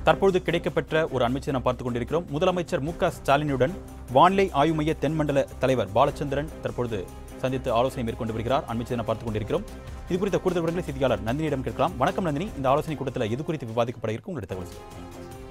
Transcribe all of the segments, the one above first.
தற்பொழுது கிடைக்கப்பெற்ற ஒரு அண்மைச்சை நாம் பார்த்துக் கொண்டிருக்கிறோம் முதலமைச்சர் மு க ஸ்டாலினுடன் வானிலை ஆய்வு மைய தென்மண்டல தலைவர் பாலச்சந்திரன் தற்பொழுது சந்தித்து ஆலோசனை மேற்கொண்டு வருகிறார் அண்மைச்சை நாம் பார்த்துக் கொண்டிருக்கிறோம் இது குறித்த கூடுதல் விவரங்களை செய்தியாளர் நந்தினியிடம் கேட்கலாம் வணக்கம் நந்தினி இந்த ஆலோசனை கூட்டத்தில் இது குறித்து விவாதிக்கப்பட இருக்கும் உங்களுடைய தகவல் சொல்லுங்கள்.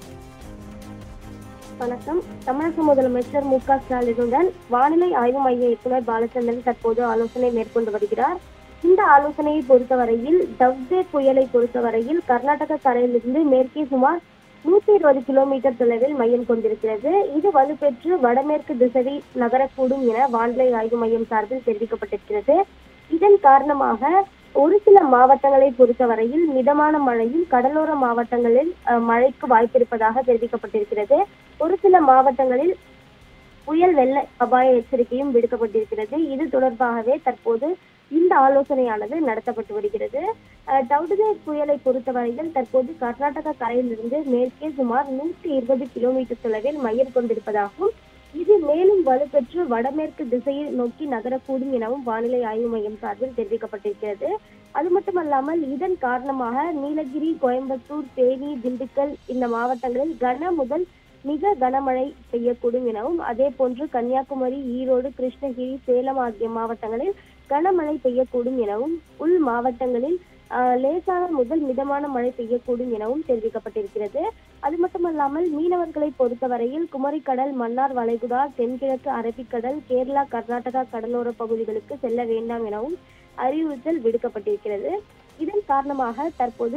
வணக்கம் தமிழக முதலமைச்சர் மு க ஸ்டாலினுடன் வானிலை ஆய்வு மைய இயக்குனர் பாலச்சந்திரன் தற்போது ஆலோசனை மேற்கொண்டு வருகிறார் இந்த ஆலோசனையை பொறுத்தவரையில் டவ்தே புயலை பொறுத்தவரையில் கர்நாடக கரையிலிருந்து மேற்கே சுமார் நூத்தி இருபது கிலோமீட்டர் தொலைவில் மையம் கொண்டிருக்கிறது இது வலுப்பெற்று வடமேற்கு திசையில் நகரக்கூடும் என வானிலை ஆய்வு மையம் சார்பில் தெரிவிக்கப்பட்டிருக்கிறது இதன் காரணமாக ஒரு சில மாவட்டங்களை பொறுத்தவரையில் மிதமான மழையும் கடலோர மாவட்டங்களில் அஹ், மழைக்கு வாய்ப்பிருப்பதாக தெரிவிக்கப்பட்டிருக்கிறது ஒரு சில மாவட்டங்களில் புயல் வெள்ள அபாய எச்சரிக்கையும் விடுக்கப்பட்டிருக்கிறது இது தொடர்பாகவே தற்போது இந்த ஆலோசனையானது நடத்தப்பட்டு வருகிறது அஹ், டவுடுதே புயலை பொறுத்தவரையில் தற்போது கர்நாடக கரையிலிருந்து மேற்கே சுமார் நூற்றி இருபது கிலோமீட்டர் தொலைவில் மையம் கொண்டிருப்பதாகவும் இது மேலும் வலுப்பெற்று வடமேற்கு திசையை நோக்கி நகரக்கூடும் எனவும் வானிலை ஆய்வு மையம் சார்பில் தெரிவிக்கப்பட்டிருக்கிறது அது மட்டுமல்லாமல் இதன் காரணமாக நீலகிரி கோயம்புத்தூர் தேனி திண்டுக்கல் இந்த மாவட்டங்களில் கன முதல் மிக கனமழை பெய்யக்கூடும் எனவும் அதே போன்று கன்னியாகுமரி ஈரோடு கிருஷ்ணகிரி சேலம் ஆகிய மாவட்டங்களில் கனமழை பெய்யக்கூடும் எனவும் உள் மாவட்டங்களில் ஆஹ், லேசான முதல் மிதமான மழை பெய்யக்கூடும் எனவும் தெரிவிக்கப்பட்டிருக்கிறது அது மட்டுமல்லாமல் மீனவர்களை பொறுத்தவரையில் குமரிக்கடல் மன்னார் வளைகுடா தென்கிழக்கு அரபிக்கடல் கேரளா கர்நாடகா கடலோர பகுதிகளுக்கு செல்ல வேண்டாம் எனவும் அறிவுறுத்தல் விடுக்கப்பட்டிருக்கிறது இதன் காரணமாக தற்போது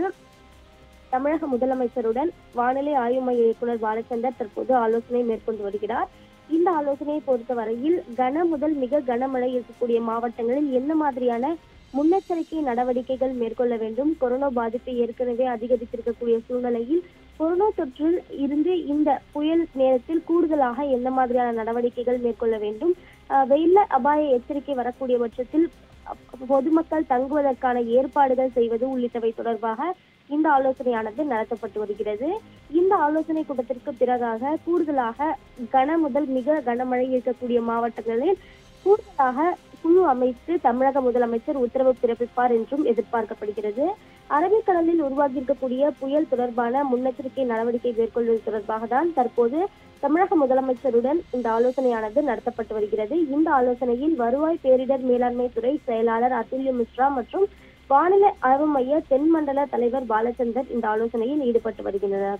தமிழக முதலமைச்சருடன் வானிலை ஆய்வு மைய இயக்குனர் பாலச்சந்தர் தற்போது ஆலோசனை மேற்கொண்டு வருகிறார் இந்த ஆலோசனையை பொறுத்தவரையில் கன முதல் மிக கனமழை இருக்கக்கூடிய மாவட்டங்களில் என்ன மாதிரியான முன்னெச்சரிக்கை நடவடிக்கைகள் மேற்கொள்ள வேண்டும் கொரோனா பாதிப்பு ஏற்கனவே அதிகரித்திருக்கக்கூடிய சூழ்நிலையில் கொரோனா தொற்றில் இருந்து இந்த புயல் நேரத்தில் கூடுதலாக என்ன மாதிரியான நடவடிக்கைகள் மேற்கொள்ள வேண்டும் அஹ் வெள்ள அபாய எச்சரிக்கை வரக்கூடிய பட்சத்தில் அப்- பொதுமக்கள் தங்குவதற்கான ஏற்பாடுகள் செய்வது உள்ளிட்டவை தொடர்பாக இந்த ஆலோசனையானது நடத்தப்பட்டு வருகிறது இந்த ஆலோசனை கூட்டத்திற்கு பிறகாக கூடுதலாக கன முதல் மிக கனமழை இருக்கக்கூடிய மாவட்டங்களில் கூடுதலாக குழு அமைத்து தமிழக முதலமைச்சர் உத்தரவு பிறப்பிப்பார் என்றும் எதிர்பார்க்கப்படுகிறது அரபிக்கடலில் உருவாகியிருக்கக்கூடிய புயல் தொடர்பான முன்னெச்சரிக்கை நடவடிக்கை மேற்கொள்வது தொடர்பாக தான் தற்போது தமிழக முதலமைச்சருடன் இந்த ஆலோசனையானது நடத்தப்பட்டு வருகிறது இந்த ஆலோசனையில் வருவாய் பேரிடர் மேலாண்மை துறை செயலாளர் அதுல்ய மிஸ்ரா மற்றும் வானிலை ஆய்வு மைய தென்மண்டல தலைவர் பாலச்சந்தர் இந்த ஆலோசனையில் ஈடுபட்டு வருகின்றனர்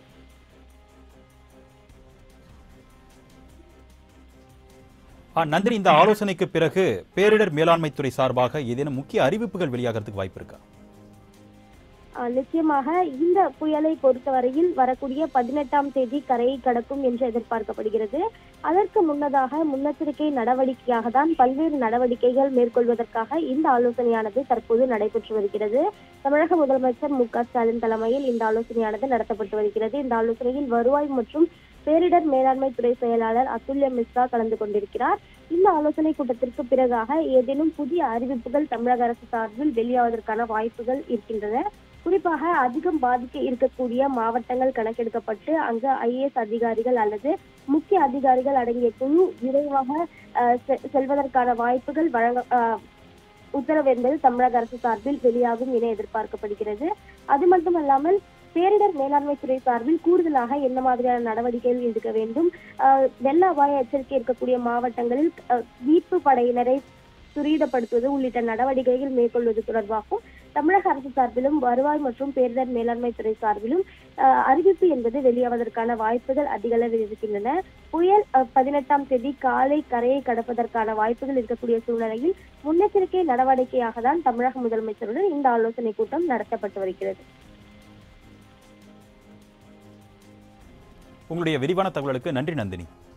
ஆ, நந்தினி இந்த ஆலோசனைக்கு பிறகு பேரிடர் மேலாண்மை துறை சார்பாக ஏதேனும் முக்கிய அறிவிப்புகள் வெளியாகிறதுக்கு வாய்ப்பு இருக்கா ஆஹ் நிச்சயமாக இந்த புயலை பொறுத்தவரையில் வரக்கூடிய பதினெட்டாம் தேதி கரையை கடக்கும் என்று எதிர்பார்க்கப்படுகிறது அதற்கு முன்னதாக முன்னெச்சரிக்கை நடவடிக்கையாக தான் பல்வேறு நடவடிக்கைகள் மேற்கொள்வதற்காக இந்த ஆலோசனையானது தற்போது நடைபெற்று வருகிறது தமிழக முதலமைச்சர் மு க ஸ்டாலின் தலைமையில் இந்த ஆலோசனையானது நடத்தப்பட்டு வருகிறது இந்த ஆலோசனையில் வருவாய் மற்றும் பேரிடர் மேலாண்மை துறை செயலாளர் அதுல்ய மிஸ்ரா கலந்து கொண்டிருக்கிறார் இந்த ஆலோசனை கூட்டத்திற்கு பிறகாக ஏதேனும் புதிய அறிவிப்புகள் தமிழக அரசு சார்பில் வெளியாவதற்கான வாய்ப்புகள் இருக்கின்றன குறிப்பாக அதிகம் பாதிக்க இருக்கக்கூடிய மாவட்டங்கள் கணக்கெடுக்கப்பட்டு அங்கு ஐஏஎஸ் அதிகாரிகள் அல்லது முக்கிய அதிகாரிகள் அடங்கிய குழு விரைவாக அஹ், செ- செல்வதற்கான வாய்ப்புகள் வழங்க அஹ், உத்தரவு என்பது தமிழக அரசு சார்பில் வெளியாகும் என எதிர்பார்க்கப்படுகிறது அது மட்டுமல்லாமல் பேரிடர் மேலாண்மை துறை சார்பில் கூடுதலாக என்ன மாதிரியான நடவடிக்கைகள் எடுக்க வேண்டும் அஹ், வெள்ள அபாய எச்சரிக்கை இருக்கக்கூடிய மாவட்டங்களில் அஹ், மீட்பு படையினரை துரிதப்படுத்துவது உள்ளிட்ட நடவடிக்கைகள் மேற்கொள்வது தொடர்பாகவும் தமிழக அரசு சார்பிலும் வருவாய் மற்றும் பேரிடர் மேலாண்மை துறை சார்பிலும் அஹ், அறிவிப்பு என்பது வெளியாவதற்கான வாய்ப்புகள் அதிக அளவில் இருக்கின்றன புயல் அஹ், பதினெட்டாம் தேதி காலை கரையை கடப்பதற்கான வாய்ப்புகள் இருக்கக்கூடிய சூழ்நிலையில் முன்னெச்சரிக்கை நடவடிக்கையாக தான் தமிழக முதலமைச்சருடன் இந்த ஆலோசனை கூட்டம் நடத்தப்பட்டு வருகிறது உங்களுடைய விரிவான தகவலுக்கு நன்றி நந்தினி